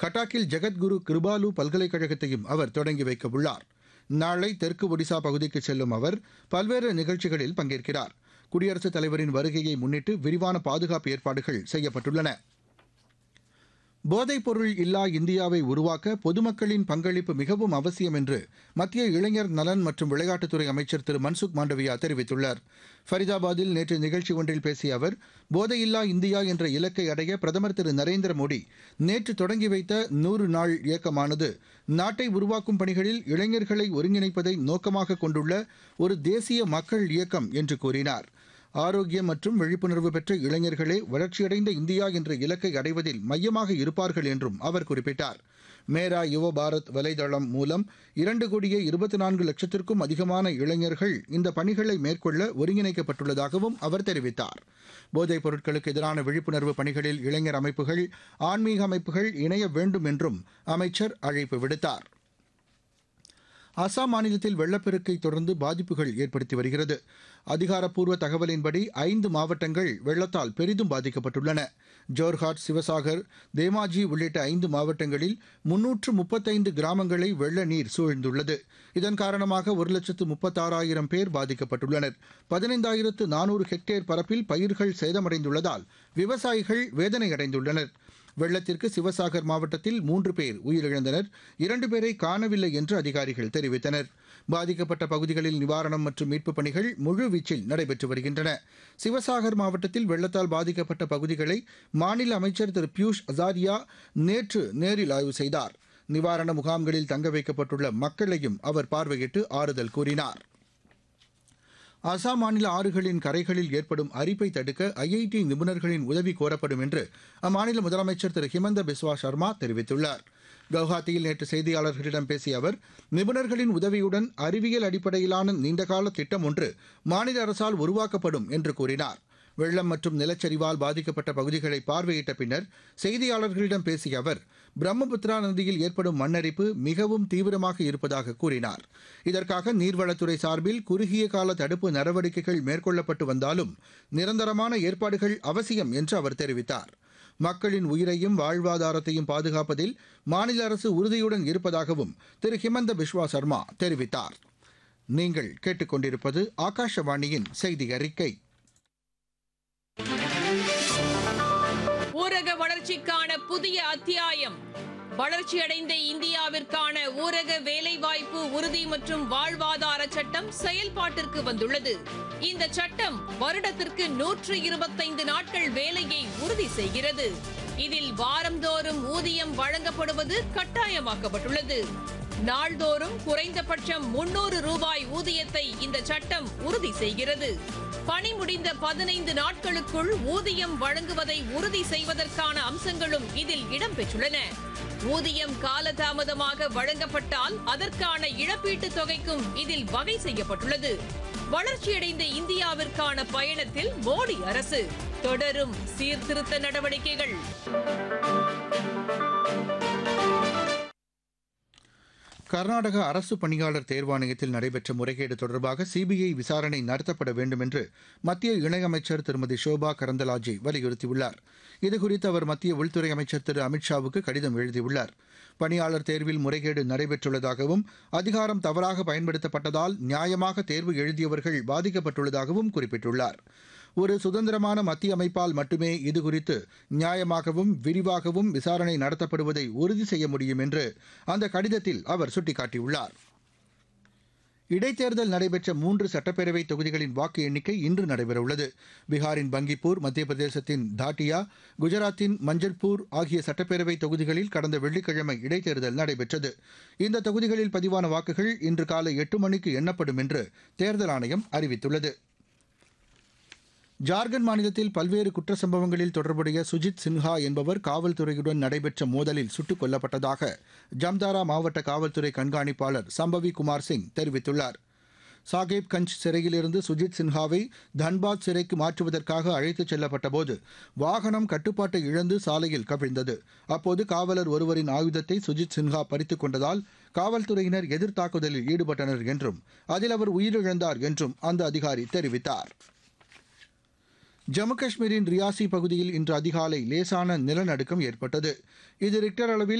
கட்டாக்கில் ஜெகத்குரு கிருபாலு பல்கலைக்கழகத்தையும் அவர் தொடங்கி வைக்க உள்ளார் நாளை தெற்கு ஒடிசா பகுதிக்கு செல்லும் அவர் பல்வேறு நிகழ்ச்சிகளில் பங்கேற்கிறார் குடியரசுத் தலைவரின் வருகையை முன்னிட்டு விரிவான பாதுகாப்பு ஏற்பாடுகள் செய்யப்பட்டுள்ளன போதைப்பொருள் இல்லா இந்தியாவை உருவாக்க பொதுமக்களின் பங்களிப்பு மிகவும் அவசியம் என்று மத்திய இளைஞர் நலன் மற்றும் விளையாட்டுத்துறை அமைச்சர் திரு மன்சுக் மாண்டவியா தெரிவித்துள்ளார் ஃபரிதாபாத்தில் நேற்று நிகழ்ச்சி ஒன்றில் பேசிய அவர் போதையில்லா இந்தியா என்ற இலக்கை அடைய பிரதமர் திரு நரேந்திர மோடி நேற்று தொடங்கி வைத்த நூறு நாள் இயக்கமானது நாட்டை உருவாக்கும் பணிகளில் இளைஞர்களை ஒருங்கிணைப்பதை நோக்கமாக கொண்டுள்ள ஒரு தேசிய மக்கள் இயக்கம் என்று கூறினார் ஆரோக்கியம் மற்றும் விழிப்புணர்வு பெற்ற இளைஞர்களே வளர்ச்சியடைந்த இந்தியா என்ற இலக்கை அடைவதில் மையமாக இருப்பார்கள் என்றும் அவர் குறிப்பிட்டார் மேரா யுவ பாரத் வலைதளம் மூலம் இரண்டு கோடியே இருபத்தி நான்கு லட்சத்திற்கும் அதிகமான இளைஞர்கள் இந்த பணிகளை மேற்கொள்ள ஒருங்கிணைக்கப்பட்டுள்ளதாகவும் அவர் தெரிவித்தார் போதைப் பொருட்களுக்கு எதிரான விழிப்புணர்வு பணிகளில் இளைஞர் அமைப்புகள் ஆன்மீக அமைப்புகள் இணைய வேண்டும் என்றும் அமைச்சர் அழைப்பு விடுத்தார் அசாம் மாநிலத்தில் வெள்ளப்பெருக்கை தொடர்ந்து பாதிப்புகள் ஏற்படுத்தி வருகிறது அதிகாரப்பூர்வ தகவலின்படி ஐந்து மாவட்டங்கள் வெள்ளத்தால் பெரிதும் பாதிக்கப்பட்டுள்ளன ஜோர்ஹாட் சிவசாகர் தேமாஜி உள்ளிட்ட ஐந்து மாவட்டங்களில் முன்னூற்று முப்பத்தைந்து கிராமங்களை வெள்ள நீர் சூழ்ந்துள்ளது இதன் காரணமாக ஒரு லட்சத்து முப்பத்தாறாயிரம் பேர் பாதிக்கப்பட்டுள்ளனர் பதினைந்தாயிரத்து நானூறு ஹெக்டேர் பரப்பில் பயிர்கள் சேதமடைந்துள்ளதால் விவசாயிகள் வேதனையடைந்துள்ளனர் வெள்ளத்திற்கு சிவசாகர் மாவட்டத்தில் மூன்று பேர் உயிரிழந்தனர் இரண்டு பேரை காணவில்லை என்று அதிகாரிகள் தெரிவித்தனர் பாதிக்கப்பட்ட பகுதிகளில் நிவாரணம் மற்றும் மீட்புப் பணிகள் முழுவீச்சில் நடைபெற்று வருகின்றன சிவசாகர் மாவட்டத்தில் வெள்ளத்தால் பாதிக்கப்பட்ட பகுதிகளை மாநில அமைச்சர் திரு பியூஷ் அசாரியா நேற்று நேரில் ஆய்வு செய்தார் நிவாரண முகாம்களில் தங்க வைக்கப்பட்டுள்ள மக்களையும் அவர் பார்வையிட்டு ஆறுதல் கூறினார் அசாம் மாநில ஆறுகளின் கரைகளில் ஏற்படும் அரிப்பை தடுக்க ஐஐடி நிபுணர்களின் உதவி கோரப்படும் என்று அம்மாநில முதலமைச்சர் திரு ஹிமந்த பிஸ்வா சர்மா தெரிவித்துள்ளார் கவுஹாத்தியில் நேற்று செய்தியாளர்களிடம் பேசிய அவர் நிபுணர்களின் உதவியுடன் அறிவியல் அடிப்படையிலான நீண்டகால திட்டம் ஒன்று மாநில அரசால் உருவாக்கப்படும் என்று கூறினார் வெள்ளம் மற்றும் நிலச்சரிவால் பாதிக்கப்பட்ட பகுதிகளை பார்வையிட்ட பின்னர் செய்தியாளர்களிடம் பேசிய அவர் பிரம்மபுத்திரா நதியில் ஏற்படும் மண்ணரிப்பு மிகவும் தீவிரமாக இருப்பதாக கூறினார் இதற்காக நீர்வளத்துறை சார்பில் குறுகிய கால தடுப்பு நடவடிக்கைகள் மேற்கொள்ளப்பட்டு வந்தாலும் நிரந்தரமான ஏற்பாடுகள் அவசியம் என்று அவர் தெரிவித்தார் மக்களின் உயிரையும் வாழ்வாதாரத்தையும் பாதுகாப்பதில் மாநில அரசு உறுதியுடன் இருப்பதாகவும் திரு ஹிமந்த பிஸ்வா சர்மா தெரிவித்தார் நீங்கள் கேட்டுக்கொண்டிருப்பது ஆகாஷவாணியின் செய்தி அறிக்கை ஊரக வளர்ச்சிக்கான புதிய அத்தியாயம் வளர்ச்சியடைந்த இந்தியாவிற்கான ஊரக வேலைவாய்ப்பு உறுதி மற்றும் வாழ்வாதார சட்டம் செயல்பாட்டிற்கு வந்துள்ளது இந்த சட்டம் வருடத்திற்கு நூற்று இருபத்தைந்து நாட்கள் வேலையை உறுதி செய்கிறது இதில் வாரந்தோறும் ஊதியம் வழங்கப்படுவது கட்டாயமாக்கப்பட்டுள்ளது நாள்தோறும் குறைந்தபட்சம் முன்னூறு ரூபாய் ஊதியத்தை இந்த சட்டம் உறுதி செய்கிறது பணி முடிந்த பதினைந்து நாட்களுக்குள் ஊதியம் வழங்குவதை உறுதி செய்வதற்கான அம்சங்களும் இதில் இடம்பெற்றுள்ளன ஊதியம் காலதாமதமாக வழங்கப்பட்டால் அதற்கான இழப்பீட்டுத் தொகைக்கும் இதில் வகை செய்யப்பட்டுள்ளது வளர்ச்சியடைந்த இந்தியாவிற்கான பயணத்தில் மோடி அரசு தொடரும் சீர்திருத்த நடவடிக்கைகள் கர்நாடக அரசு பணியாளர் தேர்வாணையத்தில் நடைபெற்ற முறைகேடு தொடர்பாக சிபிஐ விசாரணை நடத்தப்பட வேண்டும் என்று மத்திய இணையமைச்சர் திருமதி ஷோபா கரந்தலாஜே வலியுறுத்தியுள்ளார் இதுகுறித்து அவர் மத்திய உள்துறை அமைச்சர் திரு அமித்ஷாவுக்கு கடிதம் எழுதியுள்ளார் பணியாளர் தேர்வில் முறைகேடு நடைபெற்றுள்ளதாகவும் அதிகாரம் தவறாக பயன்படுத்தப்பட்டதால் நியாயமாக தேர்வு எழுதியவர்கள் பாதிக்கப்பட்டுள்ளதாகவும் குறிப்பிட்டுள்ளார் ஒரு சுதந்திரமான மத்திய அமைப்பால் மட்டுமே இதுகுறித்து நியாயமாகவும் விரிவாகவும் விசாரணை நடத்தப்படுவதை உறுதி செய்ய முடியும் என்று அந்த கடிதத்தில் அவர் சுட்டிக்காட்டியுள்ளார் இடைத்தேர்தல் நடைபெற்ற மூன்று சட்டப்பேரவை தொகுதிகளின் வாக்கு எண்ணிக்கை இன்று நடைபெறவுள்ளது பீகாரின் பங்கிப்பூர் மத்திய பிரதேசத்தின் தாட்டியா குஜராத்தின் மஞ்சள்பூர் ஆகிய சட்டப்பேரவை தொகுதிகளில் கடந்த வெள்ளிக்கிழமை இடைத்தேர்தல் நடைபெற்றது இந்த தொகுதிகளில் பதிவான வாக்குகள் இன்று காலை எட்டு மணிக்கு எண்ணப்படும் என்று தேர்தல் ஆணையம் அறிவித்துள்ளது ஜார்க்கண்ட் மாநிலத்தில் பல்வேறு குற்ற சம்பவங்களில் தொடர்புடைய சுஜித் சின்ஹா என்பவர் காவல்துறையுடன் நடைபெற்ற மோதலில் சுட்டுக் கொல்லப்பட்டதாக ஜம்தாரா மாவட்ட காவல்துறை கண்காணிப்பாளர் சம்பவி குமார் சிங் தெரிவித்துள்ளார் சாகேப் கஞ்ச் சிறையிலிருந்து சுஜித் சின்ஹாவை தன்பாத் சிறைக்கு மாற்றுவதற்காக அழைத்துச் செல்லப்பட்டபோது வாகனம் கட்டுப்பாட்டை இழந்து சாலையில் கவிழ்ந்தது அப்போது காவலர் ஒருவரின் ஆயுதத்தை சுஜித் சின்ஹா பறித்துக் கொண்டதால் காவல்துறையினர் எதிர்த்தாக்குதலில் ஈடுபட்டனர் என்றும் அதில் அவர் உயிரிழந்தார் என்றும் அந்த அதிகாரி தெரிவித்தார் ஜம்மு காஷ்மீரின் ரியாசி பகுதியில் இன்று அதிகாலை லேசான நிலநடுக்கம் ஏற்பட்டது இது ரிக்டர் அளவில்